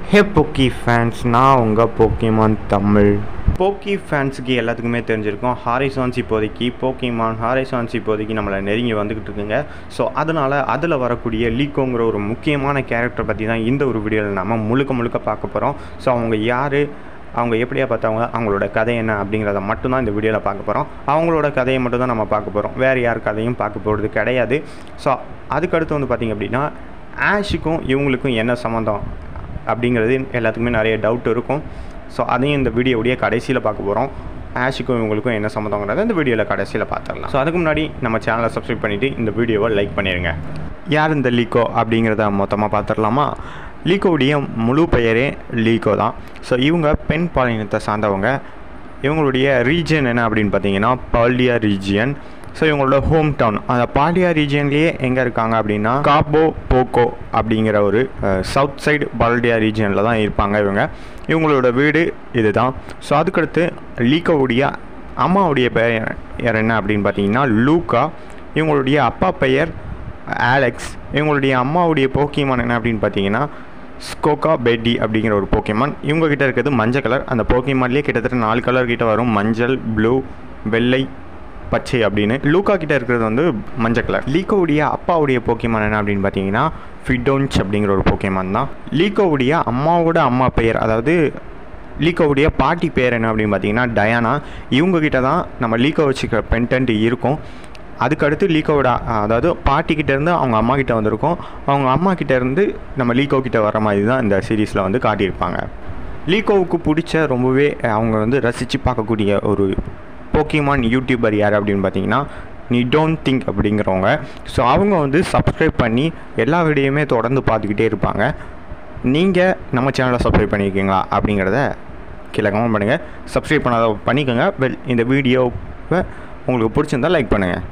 ஹே போக்கி ஃபேன்ஸ் நான் உங்கள் போக்கிமான் தமிழ் போக்கி ஃபேன்ஸுக்கு எல்லாத்துக்குமே தெரிஞ்சிருக்கும் ஹாரிசான்ஸ் இப்போதைக்கு போக்கிமான் ஹாரிசான்ஸ் இப்போதைக்கு நம்மளை நெருங்கி வந்துக்கிட்டு இருக்குங்க ஸோ அதனால் அதில் வரக்கூடிய லீக்கோங்கிற ஒரு முக்கியமான கேரக்டர் பற்றி தான் இந்த ஒரு வீடியோவில் நம்ம முழுக்க முழுக்க பார்க்க போகிறோம் ஸோ அவங்க யார் அவங்க எப்படியா பார்த்தவங்க அவங்களோட கதை என்ன அப்படிங்கிறத மட்டும்தான் இந்த வீடியோவில் பார்க்க போகிறோம் அவங்களோட கதையை மட்டும் தான் நம்ம பார்க்க போகிறோம் வேறு யார் கதையும் பார்க்க போகிறது கிடையாது ஸோ அதுக்கடுத்து வந்து பார்த்திங்க அப்படின்னா ஆஷுக்கும் இவங்களுக்கும் என்ன சம்மந்தம் அப்படிங்கிறது எல்லாத்துக்குமே நிறைய டவுட் இருக்கும் ஸோ அதையும் இந்த வீடியோவுடைய கடைசியில் பார்க்க போகிறோம் ஆஷுக்கும் இவங்களுக்கும் என்ன சம்மந்தங்கிறத இந்த வீடியோவில் கடைசியில் பார்த்துடலாம் ஸோ அதுக்கு முன்னாடி நம்ம சேனலை சப்ஸ்கிரைப் பண்ணிவிட்டு இந்த வீடியோவை லைக் பண்ணிடுங்க யார் இந்த லீக்கோ அப்படிங்கிறத மொத்தமாக பார்த்துடலாமா லீக்கோவுடைய முழு பெயரே லீக்கோ தான் ஸோ இவங்க பெண் பாலினத்தை சார்ந்தவங்க இவங்களுடைய ரீஜன் என்ன அப்படின்னு பார்த்தீங்கன்னா பால்டியா ரீஜியன் ஸோ இவங்களோட ஹோம் டவுன் அந்த பால்டியா ரீஜியன்லேயே எங்கே இருக்காங்க அப்படின்னா காபோ போக்கோ அப்படிங்கிற ஒரு சவுத் சைடு பால்டியா ரீஜியனில் தான் இருப்பாங்க இவங்க இவங்களோட வீடு இதுதான் ஸோ அதுக்கடுத்து லீக்கோவுடைய அம்மாவுடைய பெயர் என்ன அப்படின்னு பார்த்தீங்கன்னா லூக்கா இவங்களுடைய அப்பா பெயர் ஆலெக்ஸ் இவங்களுடைய அம்மாவுடைய போக்கிமான் என்ன அப்படின்னு பார்த்தீங்கன்னா ஸ்கோகா பெட்டி அப்படிங்கிற ஒரு போக்கிமான் இவங்க கிட்ட இருக்கிறது மஞ்சள் கலர் அந்த போக்கிமான்லேயே கிட்டத்தட்ட நாலு கலர் கிட்ட வரும் மஞ்சள் ப்ளூ வெள்ளை பச்சை அப்படின்னு லூக்கா கிட்ட இருக்கிறது வந்து மஞ்சள் கலர் லீக்கோவுடைய அப்பாவுடைய போக்கிமான் என்ன அப்படின்னு பார்த்தீங்கன்னா ஃபிடோன்ச் அப்படிங்கிற ஒரு போக்கிமான் தான் லீக்கோவுடைய அம்மாவோட அம்மா பெயர் அதாவது லீக்கோவுடைய பாட்டி பேர் என்ன அப்படின்னு பார்த்தீங்கன்னா டயானா இவங்க கிட்ட தான் நம்ம லீக்கோ வச்சுக்கிற பென்டென்ட் இருக்கும் அதுக்கடுத்து லீக்கோவோட அதாவது பாட்டிக்கிட்டேருந்து அவங்க அம்மா கிட்ட வந்திருக்கோம் அவங்க அம்மா கிட்டேருந்து நம்ம லீக்கோ கிட்ட வர மாதிரி தான் இந்த சீரீஸில் வந்து காட்டியிருப்பாங்க லீக்கோவுக்கு பிடிச்ச ரொம்பவே அவங்க வந்து ரசித்து பார்க்கக்கூடிய ஒரு போக்கிமான் யூடியூபர் யார் அப்படின்னு பார்த்தீங்கன்னா நீ டோன்ட் திங்க் அப்படிங்கிறவங்க ஸோ அவங்க வந்து சப்ஸ்கிரைப் பண்ணி எல்லா வீடியோயுமே தொடர்ந்து பார்த்துக்கிட்டே இருப்பாங்க நீங்கள் நம்ம சேனலை சப்ஸ்கிரைப் பண்ணியிருக்கீங்களா அப்படிங்கிறத கீழே கமெண்ட் பண்ணுங்கள் சப்ஸ்கிரைப் பண்ணாத பண்ணிக்கோங்க வெல் இந்த வீடியோவை உங்களுக்கு பிடிச்சிருந்தால் லைக் பண்ணுங்கள்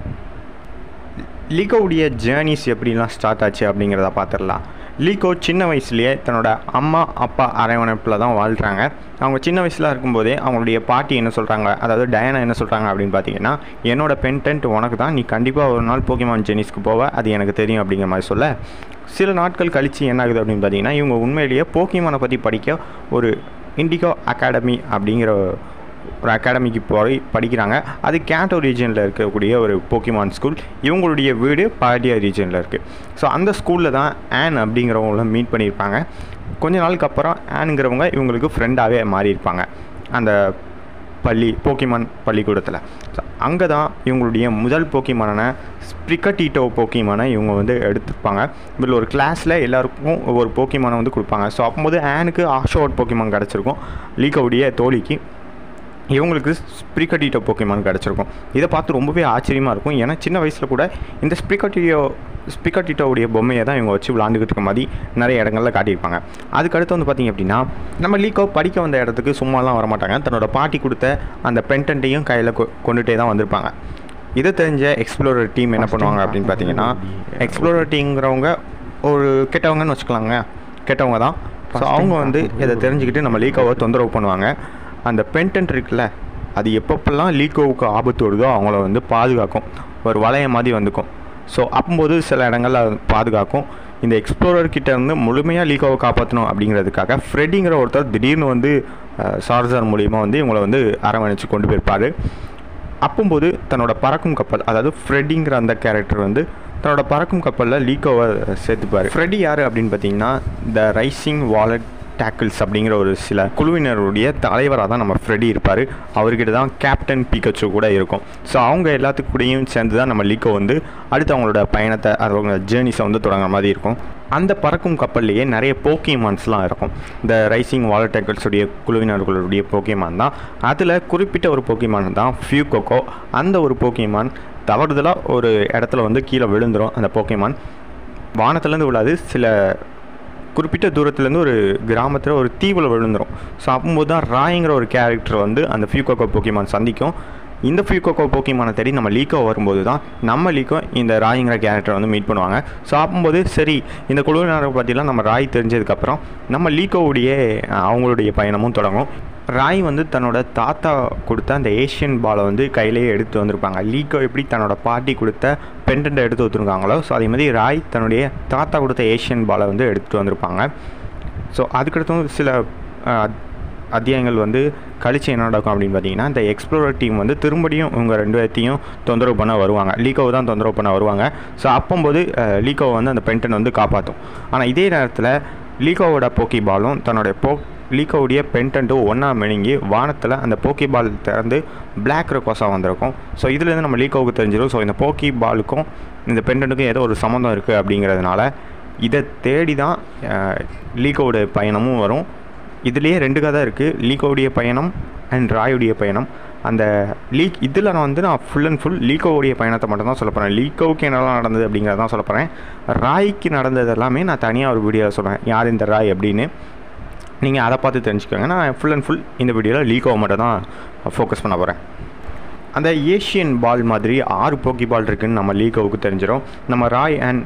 லீகோவுடைய ஜேர்னிஸ் எப்படிலாம் ஸ்டார்ட் ஆச்சு அப்படிங்கிறத பார்த்துடலாம் லீகோ சின்ன வயசுலேயே தன்னோட அம்மா அப்பா அரவணைப்பில் தான் வாழ்கிறாங்க அவங்க சின்ன வயசில் இருக்கும்போதே அவங்களுடைய பாட்டி என்ன சொல்கிறாங்க அதாவது டயனா என்ன சொல்கிறாங்க அப்படின்னு பார்த்தீங்கன்னா என்னோட பென்டென்ட் உனக்கு தான் நீ கண்டிப்பாக ஒரு நாள் போக்கிமான் ஜெனிஸ்க்கு போவ அது எனக்கு தெரியும் அப்படிங்கிற மாதிரி சொல்ல சில நாட்கள் கழித்து என்ன ஆகுது அப்படின்னு பார்த்தீங்கன்னா இவங்க உண்மையிலேயே போக்கிமானை பற்றி படிக்க ஒரு இண்டிகோ அகாடமி அப்படிங்கிற ஒரு அகாடமிக்கு போய் படிக்கிறாங்க அது கேண்டோ ரீஜனில் இருக்கக்கூடிய ஒரு போக்கிமான் ஸ்கூல் இவங்களுடைய வீடு பாடியா ரீஜனில் இருக்குது ஸோ அந்த ஸ்கூலில் தான் ஆன் அப்படிங்கிறவங்கள மீட் பண்ணியிருப்பாங்க கொஞ்ச நாளுக்கு அப்புறம் ஆனுங்கிறவங்க இவங்களுக்கு ஃப்ரெண்டாகவே மாறியிருப்பாங்க அந்த பள்ளி போக்கிமான் பள்ளிக்கூடத்தில் ஸோ அங்கே தான் இவங்களுடைய முதல் போக்கிமானான ஸ்ப்ரிக்கட்டீட்டோ போக்கிமானை இவங்க வந்து எடுத்துருப்பாங்க இதில் ஒரு கிளாஸில் எல்லாருக்கும் ஒவ்வொரு போக்கிமானை வந்து கொடுப்பாங்க ஸோ அப்போது ஆனுக்கு ஆஷோட் போக்கிமான் கிடச்சிருக்கும் லீக்கோடைய தோழிக்கு இவங்களுக்கு ஸ்ப்ரிகட்டிட்டோ போக்கிமான் கிடச்சிருக்கும் இதை பார்த்து ரொம்பவே ஆச்சரியமாக இருக்கும் ஏன்னா சின்ன வயசில் கூட இந்த ஸ்ப்ரிகட்டியோ ஸ்பிகட்டிட்டோவுடைய பொம்மையை தான் இவங்க வச்சு விளாண்டுக்கிட்டு இருக்க மாதிரி நிறைய இடங்களில் காட்டியிருப்பாங்க அதுக்கடுத்து வந்து பார்த்திங்க அப்படின்னா நம்ம லீக்கோ படிக்க வந்த இடத்துக்கு சும்மாலாம் வரமாட்டாங்க தன்னோட பாட்டி கொடுத்த அந்த பென்டென்ட்டையும் கையில் கொ கொண்டுகிட்டே தான் வந்திருப்பாங்க இதை தெரிஞ்ச எக்ஸ்ப்ளோரர் டீம் என்ன பண்ணுவாங்க அப்படின்னு பார்த்தீங்கன்னா எக்ஸ்ப்ளோரர் டீம்ங்கிறவங்க ஒரு கெட்டவங்கன்னு வச்சுக்கலாங்க கெட்டவங்க தான் ஸோ அவங்க வந்து இதை தெரிஞ்சுக்கிட்டு நம்ம லீக்கோவை தொந்தரவு பண்ணுவாங்க அந்த பென்டென்ட் இருக்குல்ல அது எப்பப்பெல்லாம் லீக்கோவுக்கு ஆபத்து வருதோ அவங்கள வந்து பாதுகாக்கும் ஒரு வளையம் மாதிரி வந்துக்கும் ஸோ அப்போது சில இடங்களில் பாதுகாக்கும் இந்த எக்ஸ்ப்ளோரர் கிட்ட இருந்து முழுமையாக லீக்கோவை காப்பாற்றணும் அப்படிங்கிறதுக்காக ஃப்ரெட்டிங்கிற ஒருத்தர் திடீர்னு வந்து சார்ஜர் மூலியமாக வந்து இவங்களை வந்து அரவணைச்சு கொண்டு போயிருப்பார் அப்போது தன்னோட பறக்கும் கப்பல் அதாவது ஃப்ரெட்டிங்கிற அந்த கேரக்டர் வந்து தன்னோட பறக்கும் கப்பலில் லீக்கோவை சேர்த்துப்பார் ஃப்ரெடி யார் அப்படின்னு பார்த்தீங்கன்னா த ரைசிங் வாலட் டேக்கிள்ஸ் அப்படிங்கிற ஒரு சில குழுவினருடைய தலைவராக தான் நம்ம ஃப்ரெடி இருப்பார் அவர்கிட்ட தான் கேப்டன் பிகச்சு கூட இருக்கும் ஸோ அவங்க எல்லாத்துக்கு கூடயும் சேர்ந்து தான் நம்ம லீக்கோ வந்து அடுத்து அவங்களோட பயணத்தை அவங்க ஜேர்னிஸை வந்து தொடங்குற மாதிரி இருக்கும் அந்த பறக்கும் கப்பல்லையே நிறைய போக்கிமான்ஸ்லாம் இருக்கும் இந்த ரைசிங் வாலர் டேக்கிள்ஸுடைய குழுவினர்களுடைய போக்கிமான் தான் அதில் குறிப்பிட்ட ஒரு போக்கிமான் தான் ஃபியூகோக்கோ அந்த ஒரு போக்கிமான் தவறுதலாக ஒரு இடத்துல வந்து கீழே விழுந்துடும் அந்த போக்கிமான் வானத்துலேருந்து விழாது சில குறிப்பிட்ட தூரத்துலேருந்து ஒரு கிராமத்தில் ஒரு தீவில் விழுந்துடும் ஸோ அப்போது தான் ராய்ங்கிற ஒரு கேரக்டர் வந்து அந்த ஃபியூகோக்கோ போக்கிமான் சந்திக்கும் இந்த ஃபியூகோக்கோ போக்கிமானை தேடி நம்ம லீக்கோ வரும்போது தான் நம்ம லீக்கோ இந்த ராய்ங்கிற கேரக்டர் வந்து மீட் பண்ணுவாங்க ஸோ அப்போது சரி இந்த குழுவினரை பற்றிலாம் நம்ம ராய் தெரிஞ்சதுக்கப்புறம் நம்ம லீக்கோவுடைய அவங்களுடைய பயணமும் தொடங்கும் ராய் வந்து தன்னோட தாத்தா கொடுத்த அந்த ஏஷியன் பாலை வந்து கையிலேயே எடுத்து வந்திருப்பாங்க லீக்கோ எப்படி தன்னோட பாட்டி கொடுத்த பெண்டண்ட்டை எடுத்து வச்சுருக்காங்களோ ஸோ அதே மாதிரி ராய் தன்னுடைய தாத்தா கொடுத்த ஏஷியன் பாலை வந்து எடுத்துகிட்டு வந்திருப்பாங்க ஸோ அதுக்கடுத்தும் சில அஹ், அத்தியாயங்கள் வந்து கழிச்சு என்ன நடக்கும் அப்படின்னு பார்த்தீங்கன்னா இந்த எக்ஸ்ப்ளோரர் டீம் வந்து திரும்படியும் இவங்க ரெண்டு பேர்த்தையும் தொந்தரவு பண்ண வருவாங்க லீக்கோவை தான் தொந்தரவு பண்ண வருவாங்க ஸோ அப்போம்போது அஹ், லீக்கோவை வந்து அந்த பென்டன் வந்து காப்பாற்றும் ஆனால் இதே நேரத்தில் லீக்கோவோட போக்கி பாலும் தன்னுடைய போ லீக்கோவுடைய பென்டென்ட்டும் ஒன்றா மெழுங்கி வானத்தில் அந்த போக்கி பால் திறந்து பிளாக் ரெக்கோஸாக வந்திருக்கும் ஸோ இதுலேருந்து நம்ம லீக்கோவுக்கு தெரிஞ்சிடும் ஸோ இந்த போக்கி பாலுக்கும் இந்த பென்டென்ட்டுக்கும் ஏதோ ஒரு சம்மந்தம் இருக்குது அப்படிங்கிறதுனால இதை தேடி தான் அஹ், லீக்கோவுடைய பயணமும் வரும் இதுலேயே ரெண்டு கதை இருக்குது லீக்கோவுடைய பயணம் அண்ட் ராயுடைய பயணம் அந்த லீக் இதில் நான் வந்து நான் ஃபுல் அண்ட் ஃபுல் லீக்கோவுடைய பயணத்தை மட்டும் தான் சொல்ல போகிறேன் லீக்கோவுக்கு என்னெல்லாம் நடந்தது அப்படிங்கிறத தான் சொல்ல போகிறேன் ராய்க்கு நடந்தது எல்லாமே நான் தனியாக ஒரு வீடியோவில் சொல்கிறேன் யார் இந்த ராய் அப்படின்னு நீங்கள் அதை பார்த்து தெரிஞ்சுக்கோங்க நான் ஃபுல் அண்ட் ஃபுல் இந்த வீடியோவில் லீக்கோவை மட்டும் தான் ஃபோக்கஸ் பண்ண போகிறேன் அந்த ஏஷியன் பால் மாதிரி ஆறு போக்கி பால் இருக்குன்னு நம்ம லீகோவுக்கு தெரிஞ்சிடும் நம்ம ராய் அண்ட்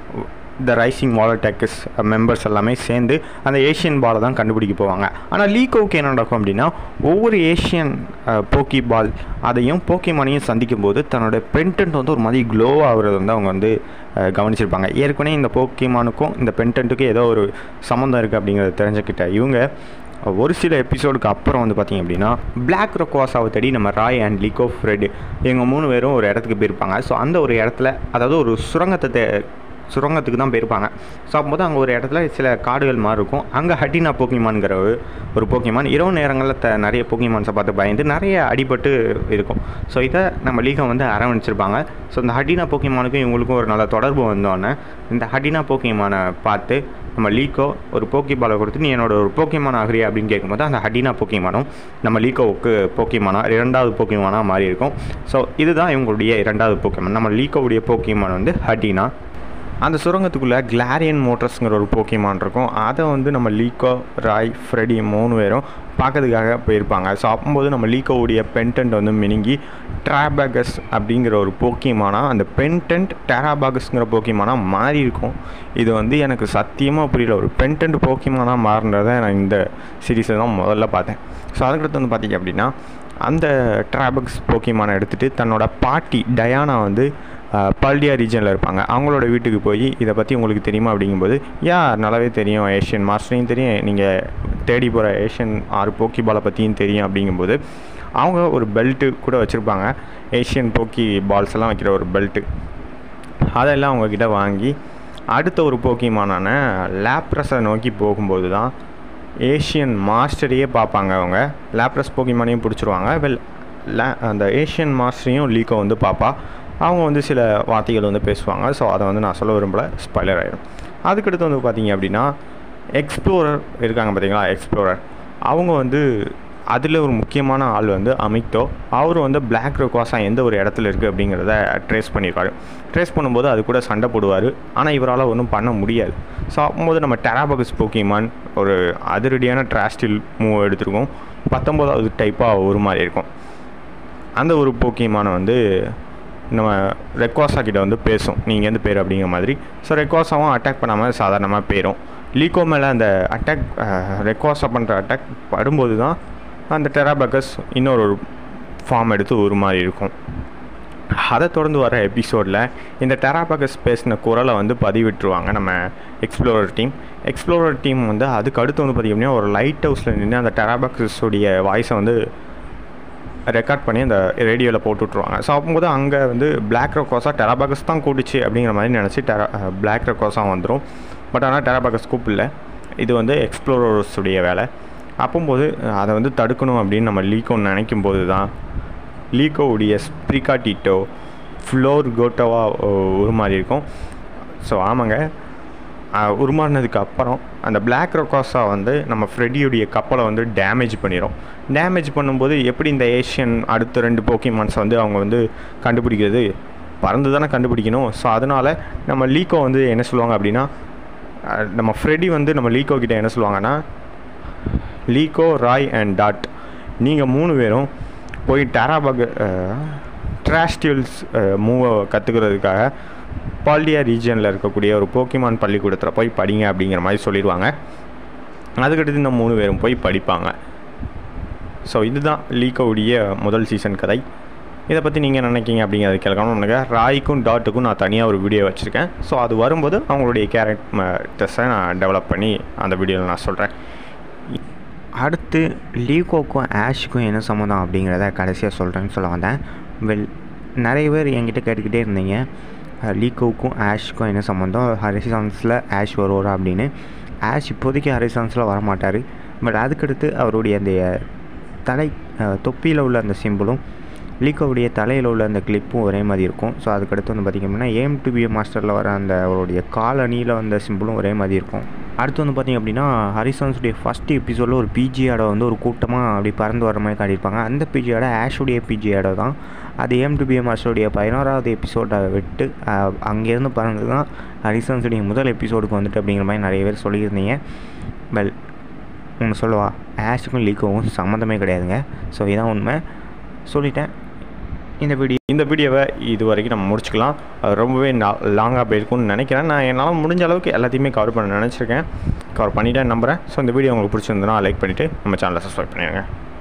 த ரைசிங் வாலடெக்கஸ் மெம்பர்ஸ் எல்லாமே சேர்ந்து அந்த ஏஷியன் பாலை தான் கண்டுபிடிக்க போவாங்க ஆனால் லீகோவுக்கு என்ன நடக்கும் அப்படின்னா ஒவ்வொரு ஏஷியன் போக்கி பால் அதையும் போக்கிமானையும் சந்திக்கும் போது தன்னோட பென்டென்ட் வந்து ஒரு மாதிரி க்ளோ ஆகுறது வந்து அவங்க வந்து அஹ், கவனிச்சிருப்பாங்க ஏற்கனவே இந்த போக்கிமானுக்கும் இந்த பென்டென்ட்டுக்கும் ஏதோ ஒரு சம்மந்தம் இருக்குது அப்படிங்கிறத தெரிஞ்சுக்கிட்ட இவங்க ஒரு சில எபிசோடுக்கு அப்புறம் வந்து பார்த்திங்க அப்படின்னா பிளாக் ரொக்வாஸாவை தேடி நம்ம ராய் அண்ட் லிகோ ஃப்ரெட் இவங்க மூணு பேரும் ஒரு இடத்துக்கு போயிருப்பாங்க ஸோ அந்த ஒரு இடத்துல அதாவது ஒரு சுரங்கத்தை தே சுரங்கத்துக்கு தான் போயிருப்பாங்க ஸோ அப்போது அங்கே ஒரு இடத்துல சில காடுகள் மாதிரி இருக்கும் அங்கே ஹட்டினா போக்கிமான்கிற ஒரு- ஒரு போக்கிமான் இரவு நேரங்களில் த நிறைய போக்கிமான்ஸை பார்த்து பயந்து நிறைய அடிபட்டு இருக்கும் ஸோ இதை நம்ம லீகம் வந்து அரவணைச்சிருப்பாங்க ஸோ இந்த ஹட்டினா போக்கிமானுக்கும் இவங்களுக்கும் ஒரு நல்ல தொடர்பு வந்தோடனே இந்த ஹட்டினா போக்கிமானை பார்த்து நம்ம லீக்கோ ஒரு போக்கி பாலை கொடுத்து நீ என்னோட ஒரு போக்கிமான் ஆகிறியா அப்படின்னு கேட்கும்போது அந்த ஹட்டினா போக்கிமானும் நம்ம லீக்கோவுக்கு போக்கிமானா இரண்டாவது போக்கிமானாக மாறி இருக்கும் ஸோ இதுதான் இவங்களுடைய இரண்டாவது போக்கிமான் நம்ம லீக்கோவுடைய போக்கிமான் வந்து ஹட்டினா அந்த சுரங்கத்துக்குள்ளே கிளாரியன் மோட்டர்ஸுங்கிற ஒரு போக்கிமான் இருக்கும் அதை வந்து நம்ம லீக்கோ ராய் ஃப்ரெடி மூணு பேரும் பார்க்கறதுக்காக போயிருப்பாங்க ஸோ அப்போது நம்ம லீக்கோவுடைய பென்டென்ட் வந்து மினுங்கி ட்ராபகஸ் அப்படிங்கிற ஒரு போக்கிமானா அந்த பென்டென்ட் டேராபாகஸ்ங்கிற போக்கிமானா மாறி இருக்கும் இது வந்து எனக்கு சத்தியமாக புரியல ஒரு பென்டென்ட் போக்கிமானா மாறினதை நான் இந்த சீரீஸை தான் முதல்ல பார்த்தேன் ஸோ அதுக்கடுத்து வந்து பார்த்தீங்க அப்படின்னா அந்த ட்ராபக்ஸ் போக்கிமானை எடுத்துகிட்டு தன்னோட பாட்டி டயானா வந்து பல்டியா ரீஜனில் இருப்பாங்க அவங்களோட வீட்டுக்கு போய் இதை பற்றி உங்களுக்கு தெரியுமா அப்படிங்கும்போது யா நல்லாவே தெரியும் ஏஷியன் மாஸ்டரையும் தெரியும் நீங்கள் தேடி போகிற ஏஷியன் ஆறு போக்கி பாலை பற்றியும் தெரியும் அப்படிங்கும்போது அவங்க ஒரு பெல்ட்டு கூட வச்சுருப்பாங்க ஏஷியன் போக்கி பால்ஸ் எல்லாம் வைக்கிற ஒரு பெல்ட்டு அதெல்லாம் அவங்கக்கிட்ட வாங்கி அடுத்த ஒரு போக்கிமானான லேப்ரஸை நோக்கி போகும்போது தான் ஏஷியன் மாஸ்டரையே பார்ப்பாங்க அவங்க லேப்ரஸ் போக்கிமானையும் பிடிச்சிருவாங்க வெல் லே அந்த ஏஷியன் மாஸ்டரையும் லீக்கோ வந்து பார்ப்பா அவங்க வந்து சில வார்த்தைகள் வந்து பேசுவாங்க ஸோ அதை வந்து நான் சொல்ல விரும்பல ஸ்பாய்லர் ஆயிடும் அதுக்கடுத்து வந்து பார்த்தீங்க அப்படின்னா எக்ஸ்ப்ளோரர் இருக்காங்க பார்த்தீங்களா எக்ஸ்ப்ளோரர் அவங்க வந்து அதில் ஒரு முக்கியமான ஆள் வந்து அமிக்டோ அவர் வந்து பிளாக் ரொக்வாஸா எந்த ஒரு இடத்துல இருக்குது அப்படிங்கிறத ட்ரேஸ் பண்ணியிருப்பாரு ட்ரேஸ் பண்ணும்போது அது கூட சண்டை போடுவார் ஆனால் இவரால் ஒன்றும் பண்ண முடியாது ஸோ அப்போது நம்ம டெராபகஸ் போக்கிமான் ஒரு அதிரடியான ட்ராஸ்டில் மூவ் எடுத்திருக்கோம் பத்தொம்போதாவது டைப்பாக ஒரு மாதிரி இருக்கும் அந்த ஒரு போக்கியமான வந்து நம்ம ரெக்வாசா கிட்ட வந்து பேசும் நீங்கள் எந்த பேர் அப்படிங்கிற மாதிரி ஸோ ரெக்வாசாவும் அட்டாக் பண்ணாமல் சாதாரணமாக போயிடும் லீகோ மேலே அந்த அட்டாக் ரெக்வாசா பண்ணுற அட்டாக் படும்போது தான் அந்த டெராபக்கஸ் இன்னொரு ஒரு ஃபார்ம் எடுத்து ஒரு மாதிரி இருக்கும் அதை தொடர்ந்து வர எபிசோடில் இந்த டெராபகஸ் பேசின குரலை வந்து பதிவிட்டுருவாங்க நம்ம எக்ஸ்ப்ளோரர் டீம் எக்ஸ்ப்ளோரர் டீம் வந்து அதுக்கு அடுத்து வந்து பார்த்திங்கன்னா ஒரு லைட் ஹவுஸில் நின்று அந்த டெராபகஸுடைய வாய்ஸை வந்து ரெக்கார்ட் பண்ணி அந்த ரேடியோவில் போட்டு விட்ருவாங்க ஸோ அப்போது அங்கே வந்து பிளாக் ரெக்கோஸா டெராபாகஸ் தான் கூட்டுச்சு அப்படிங்கிற மாதிரி நினச்சி டெரா பிளாக் ரெக்கோஸாக வந்துடும் பட் ஆனால் டெராபாகஸ் கூப்பிடல இது வந்து எக்ஸ்ப்ளோரர்ஸுடைய வேலை அப்போம்போது அதை வந்து தடுக்கணும் அப்படின்னு நம்ம லீக்கோன்னு நினைக்கும் போது தான் லீக்கோவுடைய ஸ்ப்ரிகாட்டிட்டோ ஃப்ளோர் கோட்டோவாக ஒரு மாதிரி இருக்கும் ஸோ ஆமாங்க அஹ், உருமாறினதுக்கு அப்புறம் அந்த பிளாக் ரொக்காஸா வந்து நம்ம ஃப்ரெடியுடைய கப்பலை வந்து டேமேஜ் பண்ணிடும் டேமேஜ் பண்ணும்போது எப்படி இந்த ஏஷியன் அடுத்த ரெண்டு போக்கிமான்ஸை வந்து அவங்க வந்து கண்டுபிடிக்கிறது பறந்து தானே கண்டுபிடிக்கணும் ஸோ அதனால் நம்ம லீக்கோ வந்து என்ன சொல்லுவாங்க அப்படின்னா அஹ், நம்ம ஃப்ரெடி வந்து நம்ம லீக்கோ கிட்ட என்ன சொல்லுவாங்கன்னா லீகோ ராய் அண்ட் டாட் நீங்கள் மூணு பேரும் போய் டேராபக் ட்ராஸ்டியூல்ஸ் மூவை கற்றுக்கிறதுக்காக பால்டியா ரீஜனில் இருக்கக்கூடிய ஒரு போக்கிமான் பள்ளிக்கூடத்தில் போய் படிங்க அப்படிங்கிற மாதிரி சொல்லிடுவாங்க அதுக்கடுத்து இந்த மூணு பேரும் போய் படிப்பாங்க ஸோ இதுதான் லீகோவுடைய முதல் சீசன் கதை இதை பற்றி நீங்கள் நினைக்கிங்க அப்படிங்கிறது கேட்கணும் எனக்கு ராய்க்கும் டாட்டுக்கும் நான் தனியாக ஒரு வீடியோ வச்சுருக்கேன் ஸோ அது வரும்போது அவங்களுடைய கேரக்டர்ஸை நான் டெவலப் பண்ணி அந்த வீடியோவில் நான் சொல்கிறேன் அடுத்து லீகோக்கும் ஆஷுக்கும் என்ன சம்மந்தம் அப்படிங்கிறத கடைசியாக சொல்கிறேன்னு சொல்ல வந்தேன் வெல் நிறைய பேர் என்கிட்ட கேட்டுக்கிட்டே இருந்தீங்க லீகோவுக்கும் ஆஷுக்கும் என்ன சம்மந்தம் ஹரிசான்ஸில் ஆஷ் வருவாரா அப்படின்னு ஆஷ் இப்போதைக்கு ஹரிசான்ஸில் வர மாட்டார் பட் அதுக்கடுத்து அவருடைய அந்த தலை தொப்பியில் உள்ள அந்த சிம்பிளும் லீக்கோவுடைய தலையில் உள்ள அந்த கிளிப்பும் ஒரே மாதிரி இருக்கும் ஸோ அதுக்கடுத்து வந்து பார்த்திங்க அப்படின்னா ஏம் டு பி மாஸ்டரில் வர அந்த அவருடைய கால் அணியில் வந்த சிம்பிளும் ஒரே மாதிரி இருக்கும் அடுத்து வந்து பார்த்திங்க அப்படின்னா ஹரிசான்ஸுடைய ஃபஸ்ட் எபிசோடில் ஒரு பிஜி ஆடோ வந்து ஒரு கூட்டமாக அப்படி பறந்து வர மாதிரி காட்டியிருப்பாங்க அந்த பிஜி ஆடோ ஆஷுடைய பிஜி ஆடோ தான் அது ஏம் டு பி மாஸ்டருடைய பதினோராவது எபிசோடை விட்டு அங்கேருந்து பறந்து தான் ஹரிசான்ஸுடைய முதல் எபிசோடுக்கு வந்துட்டு அப்படிங்கிற மாதிரி நிறைய பேர் சொல்லியிருந்தீங்க வெல் ஒன்று சொல்லவா ஆஷுக்கும் லீக்கோவும் சம்மந்தமே கிடையாதுங்க ஸோ இதான் உண்மை சொல்லிட்டேன் இந்த வீடியோ இந்த வீடியோவை இது வரைக்கும் நம்ம முடிச்சுக்கலாம் அது ரொம்பவே லாங்காக போயிருக்கும்னு நினைக்கிறேன் நான் என்னால் முடிஞ்ச அளவுக்கு எல்லாத்தையுமே கவர் பண்ண நினச்சிருக்கேன் கவர் பண்ணிவிட்டேன் நம்புகிறேன் ஸோ இந்த வீடியோ உங்களுக்கு பிடிச்சிருந்ததுன்னா லைக் பண்ணிவிட்டு நம்ம சேனலை சப்ஸ்கிரைப் பண்ணிடுங்க